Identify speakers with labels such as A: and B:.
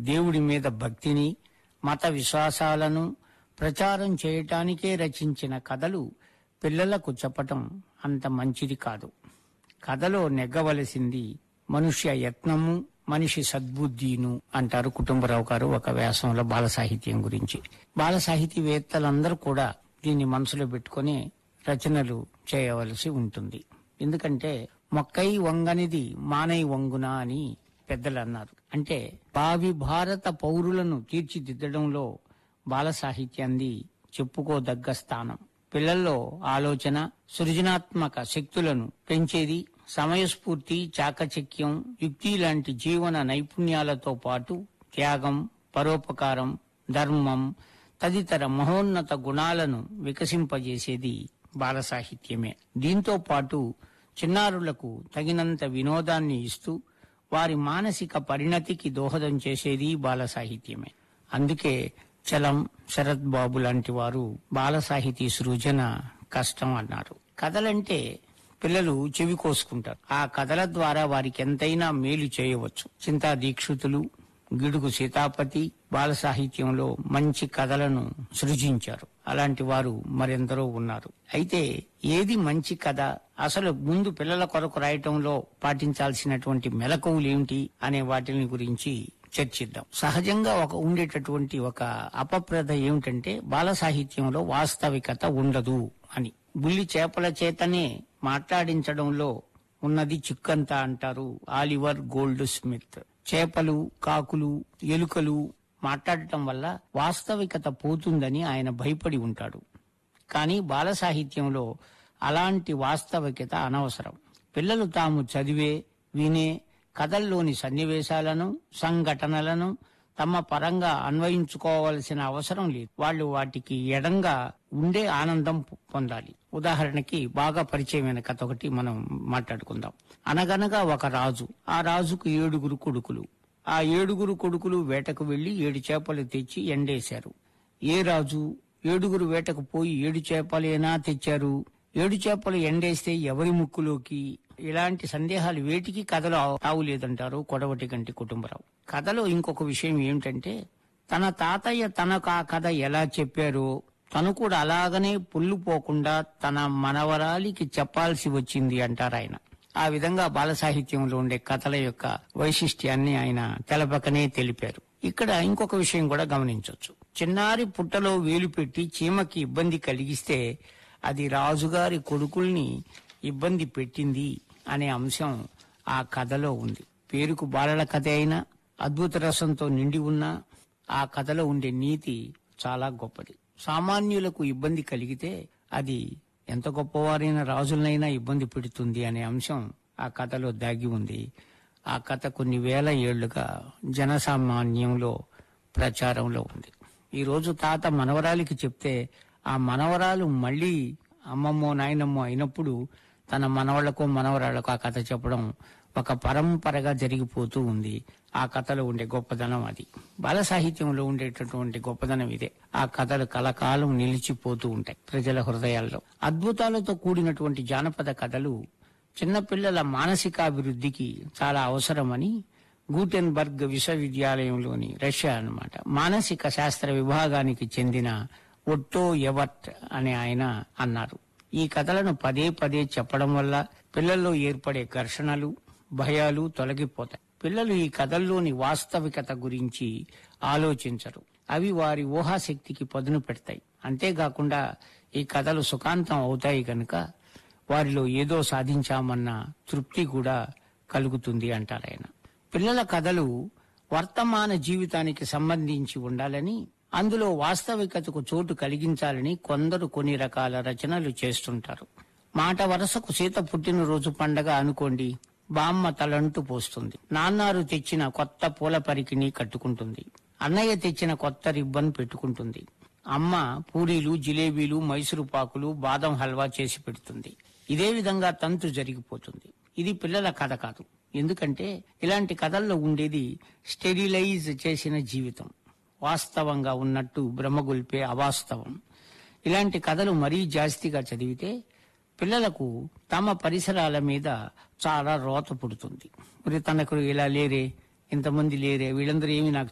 A: దేవుడి మీద భక్తిని మత విశ్వాసాలను ప్రచారం చేయటానికే రచించిన కథలు పిల్లలకు చెప్పటం అంత మంచిది కాదు కథలో నెగ్గవలసింది మనుష్య యత్నము మనిషి సద్బుద్ధిను అంటారు కుటుంబరావు గారు ఒక వ్యాసంలో బాల సాహిత్యం గురించి బాల సాహితీవేత్తలందరూ కూడా దీన్ని మనసులో పెట్టుకొని రచనలు చేయవలసి ఉంటుంది ఎందుకంటే మొక్కై వంగనిది మానై వంగున అని పెద్దలు అన్నారు అంటే భావి భారత పౌరులను తీర్చిదిద్దడంలో బాల సాహిత్యాన్ని చెప్పుకోదగ్గ స్థానం పిల్లల్లో ఆలోచన సృజనాత్మక శక్తులను పెంచేది సమయస్ఫూర్తి చాకచక్యం యుక్తి లాంటి జీవన నైపుణ్యాలతో పాటు త్యాగం పరోపకారం ధర్మం తదితర మహోన్నత గుణాలను వికసింపజేసేది బాల సాహిత్యమే దీంతో పాటు చిన్నారులకు తగినంత వినోదాన్ని ఇస్తూ వారి మానసిక పరిణతికి దోహదం చేసేది బాల సాహిత్యమే అందుకే చలం శరత్ బాబు లాంటి వారు బాల సాహితీ సృజన కష్టం అన్నారు కథలంటే పిల్లలు చెవి కోసుకుంటారు ఆ కథల ద్వారా వారికి ఎంతైనా మేలు చేయవచ్చు చింతా దీక్షితులు గిడుగు సీతాపతి బాల సాహిత్యంలో మంచి కథలను సృజించారు అలాంటి వారు మరెందరో ఉన్నారు అయితే ఏది మంచి కథ అసలు ముందు పిల్లల కొరకు రాయటంలో పాటించాల్సినటువంటి మెలకువలు ఏమిటి అనే వాటిని గురించి చర్చిద్దాం సహజంగా ఒక ఉండేటటువంటి ఒక అపప్రద ఏమిటంటే బాల సాహిత్యంలో వాస్తవికత ఉండదు అని బుల్లి చేపల చేతనే మాట్లాడించడంలో ఉన్నది చిక్కంత అంటారు ఆలివర్ గోల్డ్ స్మిత్ చేపలు కాకులు ఎలుకలు మాట్లాడటం వల్ల వాస్తవికత పోతుందని ఆయన భయపడి ఉంటాడు కానీ బాల సాహిత్యంలో అలాంటి వాస్తవికత అనవసరం పిల్లలు తాము చదివే వినే కథల్లోని సన్నివేశాలను సంఘటనలను తమ పరంగా అన్వయించుకోవాల్సిన అవసరం లేదు వాళ్ళు వాటికి ఎడంగా ఉండే ఆనందం పొ- పొందాలి ఉదాహరణకి బాగా పరిచయమైన కథ ఒకటి మనం మాట్లాడుకుందాం అనగనగా ఒక రాజు ఆ రాజుకు ఏడుగురు కొడుకులు ఆ ఏడుగురు కొడుకులు వేటకు వెళ్లి ఏడు చేపలు తెచ్చి ఎండేశారు ఏ రాజు ఏడుగురు వేటకు పోయి ఏడు చేపలేనా తెచ్చారు ఏడు చేపలు ఎండేస్తే ఎవరి ముక్కులోకి ఇలాంటి సందేహాలు వేటికి కథలో తావులేదంటారు కొడవటి గంటి కుటుంబరావు కథలో ఇంకొక విషయం ఏమిటంటే తన తాతయ్య తనకు ఆ కథ ఎలా చెప్పారో తను కూడా అలాగనే పుల్లు పోకుండా తన మనవరాలికి చెప్పాల్సి వచ్చింది అంటారు ఆయన ఆ విధంగా బాల సాహిత్యంలో ఉండే కథల యొక్క వైశిష్ట్యాన్ని ఆయన తెలపకనే తెలిపారు ఇక్కడ ఇంకొక విషయం కూడా గమనించవచ్చు చిన్నారి పుట్టలో వేలు పెట్టి చీమకి ఇబ్బంది కలిగిస్తే అది రాజుగారి కొడుకుల్ని ఇబ్బంది పెట్టింది అనే అంశం ఆ కథలో ఉంది పేరుకు బాలల కథ అయినా అద్భుత రసంతో నిండి ఉన్న ఆ కథలో ఉండే నీతి చాలా గొప్పది సామాన్యులకు ఇబ్బంది కలిగితే అది ఎంత గొప్పవారైన రాజులనైనా ఇబ్బంది పెడుతుంది అనే అంశం ఆ కథలో దాగి ఉంది ఆ కథ కొన్ని వేల ఏళ్లుగా జనసామాన్యంలో ప్రచారంలో ఉంది ఈ రోజు తాత మనవరాలికి చెప్తే ఆ మనవరాలు మళ్ళీ అమ్మమ్మో నాయనమ్మో అయినప్పుడు తన మనవళ్లకు మనవరాళ్లకు ఆ కథ చెప్పడం ఒక పరంపరగా జరిగిపోతూ ఉంది ఆ కథలో ఉండే గొప్పదనం అది బాల సాహిత్యంలో ఉండేటటువంటి గొప్పదనం ఇదే ఆ కథలు కలకాలం నిలిచిపోతూ ఉంటాయి ప్రజల హృదయాల్లో అద్భుతాలతో కూడినటువంటి జానపద కథలు చిన్నపిల్లల మానసికాభివృద్ధికి చాలా అవసరమని గూటెన్బర్గ్ విశ్వవిద్యాలయంలోని రష్యా అన్నమాట మానసిక శాస్త్ర విభాగానికి చెందిన ఒట్టో ఎవర్ట్ అనే ఆయన అన్నారు ఈ కథలను పదే పదే చెప్పడం వల్ల పిల్లల్లో ఏర్పడే ఘర్షణలు భయాలు తొలగిపోతాయి పిల్లలు ఈ కథల్లోని వాస్తవికత గురించి ఆలోచించరు అవి వారి ఊహాశక్తికి పదును పెడతాయి అంతేకాకుండా ఈ కథలు సుఖాంతం అవుతాయి కనుక వారిలో ఏదో సాధించామన్న తృప్తి కూడా కలుగుతుంది అంటారు ఆయన పిల్లల కథలు వర్తమాన జీవితానికి సంబంధించి ఉండాలని అందులో వాస్తవికతకు చోటు కలిగించాలని కొందరు కొన్ని రకాల రచనలు చేస్తుంటారు మాట వరసకు సీత పుట్టినరోజు పండగ అనుకోండి బామ్మ తలంటు పోస్తుంది నాన్నారు తెచ్చిన కొత్త పూల పరికిని కట్టుకుంటుంది అన్నయ్య తెచ్చిన కొత్త రిబ్బన్ పెట్టుకుంటుంది అమ్మ పూరీలు జిలేబీలు మైసూరు పాకులు బాదం హల్వా చేసి పెడుతుంది ఇదే విధంగా తంతు జరిగిపోతుంది ఇది పిల్లల కథ కాదు ఎందుకంటే ఇలాంటి కథల్లో ఉండేది స్టెరిలైజ్ చేసిన జీవితం వాస్తవంగా ఉన్నట్టు బ్రహ్మగొల్పే అవాస్తవం ఇలాంటి కథలు మరీ జాస్తిగా చదివితే పిల్లలకు తమ పరిసరాల మీద చాలా రోత పుడుతుంది మరి తనకు ఇలా లేరే ఇంతమంది లేరే వీళ్ళందరూ ఏమి నాకు